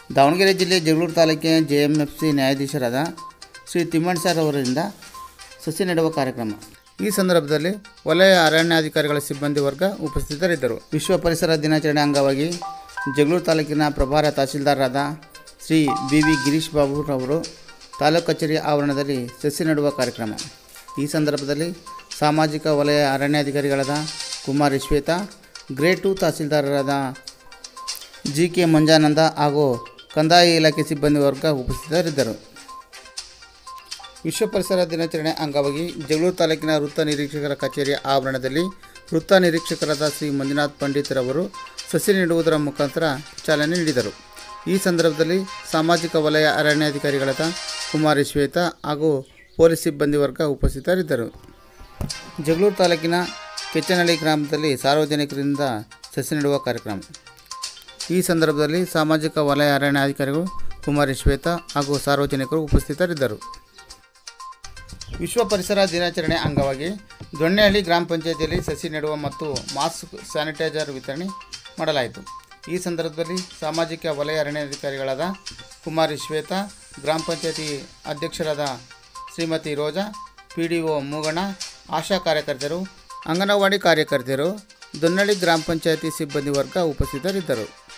ದಾವಣಗೆರೆ ಜಿಲ್ಲೆ ಜಗಳೂರು ತಾಲೂಕಿನ J M F C ನ್ಯಾಯಾಧೀಶರಾದ ಶ್ರೀ ತಿಮ್ಮಣ್ಣ ಸರ್ ಅವರಿಂದ ಸಸಿ ನೆಡುವ ಕಾರ್ಯಕ್ರಮ ಈ ಸಂದರ್ಭದಲ್ಲಿ ವಲಯ ಅರಣ್ಯಾಧಿಕಾರಿಗಳ ಸಿಬ್ಬಂದಿ ವರ್ಗ ಉಪಸ್ಥಿತರಿದ್ದರು ವಿಶ್ವ ಪರಿಸರ ದಿನಾಚರಣೆ ಅಂಗವಾಗಿ ಜಗಳೂರು ತಾಲೂಕಿನ ಪ್ರಭಾರ ತಹಸೀಲ್ದಾರರಾದ ಶ್ರೀ ಬಿ ವಿ ಗಿರೀಶ್ ಬಾಬುರವರು ತಾಲೂಕು ಕಚೇರಿ ಆವರಣದಲ್ಲಿ ಸಸಿ ನೆಡುವ ಕಾರ್ಯಕ್ರಮ ಈ ಸಂದರ್ಭದಲ್ಲಿ ಸಾಮಾಜಿಕ ವಲಯ ಅರಣ್ಯಾಧಿಕಾರಿಗಳಾದ ಕುಮಾರಿ ಶ್ವೇತಾ ಗ್ರೇಡ್ ಟು ತಹಸೀಲ್ದಾರರಾದ ಜಿ ಕೆ ಮಂಜಾನಂದ ಹಾಗೂ ಕಂದಾಯ ಇಲಾಖೆ ಸಿಬ್ಬಂದಿ ವರ್ಗ ಉಪಸ್ಥಿತರಿದ್ದರು ವಿಶ್ವ ಪರಿಸರ ದಿನಾಚರಣೆ ಅಂಗವಾಗಿ ಜಗಳೂರು ತಾಲೂಕಿನ ವೃತ್ತ ನಿರೀಕ್ಷಕರ ಕಚೇರಿಯ ಆವರಣದಲ್ಲಿ ವೃತ್ತ ನಿರೀಕ್ಷಕರಾದ ಶ್ರೀ ಮಂಜುನಾಥ್ ಪಂಡಿತ್ರವರು ಸಸಿ ನೀಡುವುದರ ಮುಖಾಂತರ ಚಾಲನೆ ನೀಡಿದರು ಈ ಸಂದರ್ಭದಲ್ಲಿ ಸಾಮಾಜಿಕ ವಲಯ ಅರಣ್ಯಾಧಿಕಾರಿಗಳಾದ ಕುಮಾರಿ ಶ್ವೇತಾ ಹಾಗೂ ಪೊಲೀಸ್ ಸಿಬ್ಬಂದಿ ವರ್ಗ ಉಪಸ್ಥಿತರಿದ್ದರು ಜಗಳೂರು ತಾಲೂಕಿನ ಕೆಚ್ಚನಹಳ್ಳಿ ಗ್ರಾಮದಲ್ಲಿ ಸಾರ್ವಜನಿಕರಿಂದ ಸಸಿ ನೆಡುವ ಕಾರ್ಯಕ್ರಮ ಈ ಸಂದರ್ಭದಲ್ಲಿ ಸಾಮಾಜಿಕ ವಲಯ ಅರಣ್ಯಾಧಿಕಾರಿಗಳು ಕುಮಾರಿ ಶ್ವೇತಾ ಹಾಗೂ ಸಾರ್ವಜನಿಕರು ಉಪಸ್ಥಿತರಿದ್ದರು ವಿಶ್ವ ಪರಿಸರ ದಿನಾಚರಣೆ ಅಂಗವಾಗಿ ದೊಣ್ಣೆಹಳ್ಳಿ ಗ್ರಾಮ ಪಂಚಾಯತಿಯಲ್ಲಿ ಸಸಿ ನೆಡುವ ಮತ್ತು ಮಾಸ್ಕ್ ಸ್ಯಾನಿಟೈಸರ್ ವಿತರಣೆ ಮಾಡಲಾಯಿತು ಈ ಸಂದರ್ಭದಲ್ಲಿ ಸಾಮಾಜಿಕ ವಲಯ ಅರಣ್ಯಾಧಿಕಾರಿಗಳಾದ ಕುಮಾರಿ ಶ್ವೇತಾ ಗ್ರಾಮ ಪಂಚಾಯತಿ ಅಧ್ಯಕ್ಷರಾದ Shrimati Roja P D O ಮೂಗಣ ಆಶಾ ಕಾರ್ಯಕರ್ತರು ಅಂಗನವಾಡಿ ಕಾರ್ಯಕರ್ತರು ದೊನ್ನಳ್ಳಿ ಗ್ರಾಮ ಪಂಚಾಯತಿ ಸಿಬ್ಬಂದಿ ವರ್ಗ ಉಪಸ್ಥಿತರಿದ್ದರು